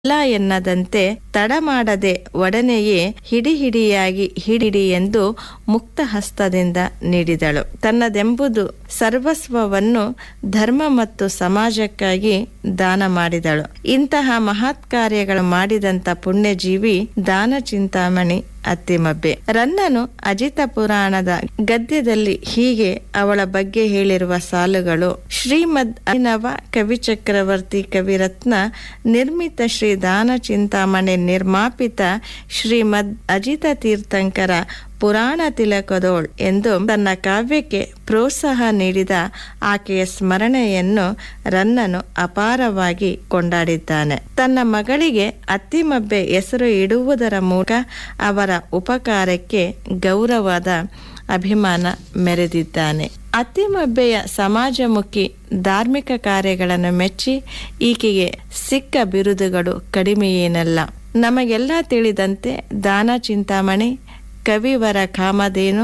ಇಲ್ಲ ಎನ್ನದಂತೆ ತಡ ಮಾಡದೆ ಒಡನೆಯೇ ಹಿಡಿ ಹಿಡಿಯಾಗಿ ಹಿಡಿಡಿ ಎಂದು ಮುಕ್ತ ಹಸ್ತದಿಂದ ನೀಡಿದಳು ತನ್ನದೆಂಬುದು ಸರ್ವಸ್ವವನ್ನು ಧರ್ಮ ಮತ್ತು ಸಮಾಜಕ್ಕಾಗಿ ದಾನ ಮಾಡಿದಳು ಇಂತಹ ಮಹತ್ ಕಾರ್ಯಗಳು ಮಾಡಿದಂತ ಪುಣ್ಯಜೀವಿ ದಾನ ಚಿಂತಾಮಣಿ ಅತ್ತಿಮಬ್ಬೆ ರನ್ನನು ಅಜಿತ ಪುರಾಣದ ಗದ್ಯದಲ್ಲಿ ಹೀಗೆ ಅವಳ ಬಗ್ಗೆ ಹೇಳಿರುವ ಸಾಲುಗಳು ಶ್ರೀಮದ್ ಅಭಿನವ ಕವಿ ಚಕ್ರವರ್ತಿ ಕವಿರತ್ನ ನಿರ್ಮಿತ ಶ್ರೀ ದಾನ ಚಿಂತಾಮಣಿ ನಿರ್ಮಾಪಿತ ಶ್ರೀಮದ್ ಅಜಿತ ತೀರ್ಥಂಕರ ಪುರಾಣ ತಿಲಕದೋಳ್ ಎಂದು ತನ್ನ ಕಾವ್ಯಕ್ಕೆ ಪ್ರೋತ್ಸಾಹ ನೀಡಿದ ಆಕೆಯ ಸ್ಮರಣೆಯನ್ನು ರನ್ನನು ಅಪಾರವಾಗಿ ಕೊಂಡಾಡಿದ್ದಾನೆ ತನ್ನ ಮಗಳಿಗೆ ಅತ್ತಿಮಬ್ಬೆ ಹೆಸರು ಇಡುವುದರ ಮೂಲಕ ಅವರ ಉಪಕಾರಕ್ಕೆ ಗೌರವದ ಅಭಿಮಾನ ಮೆರೆದಿದ್ದಾನೆ ಅತ್ತಿಮಬ್ಬೆಯ ಸಮಾಜಮುಖಿ ಧಾರ್ಮಿಕ ಕಾರ್ಯಗಳನ್ನು ಮೆಚ್ಚಿ ಈಕೆಗೆ ಸಿಕ್ಕ ಬಿರುದುಗಳು ಕಡಿಮೆಯೇನಲ್ಲ ನಮಗೆಲ್ಲ ತಿಳಿದಂತೆ ದಾನ ಚಿಂತಾಮಣಿ ಕವಿವರ ಕಾಮಧೇನು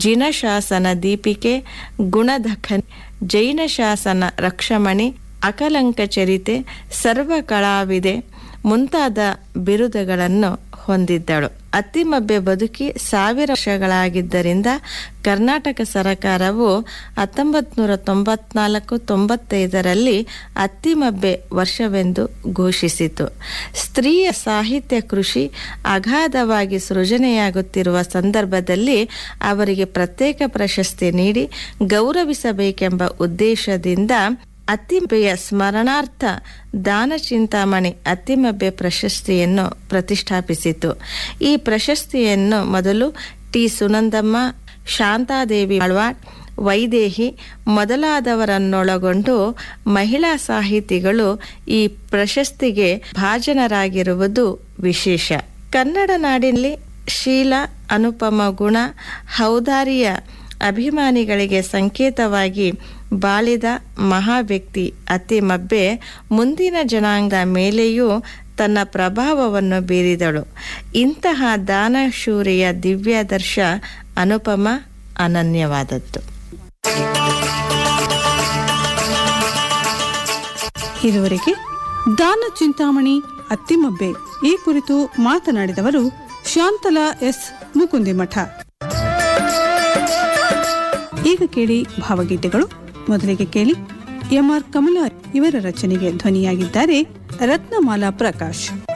ಜಿನಶಾಸನ ದೀಪಿಕೆ ಗುಣದಖನ್ ಜೈನ ಶಾಸನ ರಕ್ಷಮಣಿ ಅಕಲಂಕ ಚರಿತೆ ಸರ್ವ ಕಳಾವಿದೆ ಮುಂತಾದ ಬಿರುದುಗಳನ್ನು ಹೊಂದಿದ್ದಳು ಅತ್ತಿಮಬ್ಬೆ ಬದುಕಿ ಸಾವಿರ ವರ್ಷಗಳಾಗಿದ್ದರಿಂದ ಕರ್ನಾಟಕ ಸರಕಾರವು ಹತ್ತೊಂಬತ್ ನೂರ ತೊಂಬತ್ನಾಲ್ಕು ತೊಂಬತ್ತೈದರಲ್ಲಿ ಅತ್ತಿಮಬ್ಬೆ ವರ್ಷವೆಂದು ಘೋಷಿಸಿತು ಸ್ತ್ರೀಯ ಸಾಹಿತ್ಯ ಕೃಷಿ ಅಗಾಧವಾಗಿ ಸೃಜನೆಯಾಗುತ್ತಿರುವ ಸಂದರ್ಭದಲ್ಲಿ ಅವರಿಗೆ ಪ್ರತ್ಯೇಕ ಪ್ರಶಸ್ತಿ ನೀಡಿ ಗೌರವಿಸಬೇಕೆಂಬ ಉದ್ದೇಶದಿಂದ ಅತ್ತಿಮಬ್ಬೆಯ ಸ್ಮರಣಾರ್ಥ ದಾನ ಚಿಂತಾಮಣಿ ಅತ್ತಿಮಬ್ಬೆ ಪ್ರಶಸ್ತಿಯನ್ನು ಪ್ರತಿಷ್ಠಾಪಿಸಿತು ಈ ಪ್ರಶಸ್ತಿಯನ್ನು ಮೊದಲು ಟಿ ಸುನಂದಮ್ಮ ಶಾಂತಾದೇವಿ ಆಳ್ವಾಡ್ ವೈದೇಹಿ ಮೊದಲಾದವರನ್ನೊಳಗೊಂಡು ಮಹಿಳಾ ಸಾಹಿತಿಗಳು ಈ ಪ್ರಶಸ್ತಿಗೆ ಭಾಜನರಾಗಿರುವುದು ವಿಶೇಷ ಕನ್ನಡ ನಾಡಿನಲ್ಲಿ ಶೀಲ ಅನುಪಮ ಗುಣ ಹೌದಾರಿಯ ಅಭಿಮಾನಿಗಳಿಗೆ ಸಂಕೇತವಾಗಿ ಬಾಳಿದ ಮಹಾವ್ಯಕ್ತಿ ಅತಿಮಬ್ಬೆ ಮುಂದಿನ ಜನಾಂಗದ ಮೇಲೆಯೂ ತನ್ನ ಪ್ರಭಾವವನ್ನು ಬೀರಿದಳು ಇಂತಹ ದಾನಶೂರಿಯ ದಿವ್ಯಾದರ್ಶ ಅನುಪಮ ಅನನ್ಯವಾದದ್ದು ಇದುವರೆಗೆ ದಾನ ಚಿಂತಾಮಣಿ ಅತ್ತಿಮಬ್ಬೆ ಈ ಕುರಿತು ಮಾತನಾಡಿದವರು ಶಾಂತಲಾ ಎಸ್ ಮುಕುಂದಿಮಠ ಈಗ ಕೇಳಿ ಭಾವಗೀತೆಗಳು ಮೊದಲಿಗೆ ಕೇಳಿ ಎಂಆರ್ ಕಮಲಾ ಇವರ ರಚನೆಗೆ ಧ್ವನಿಯಾಗಿದ್ದಾರೆ ರತ್ನಮಾಲಾ ಪ್ರಕಾಶ್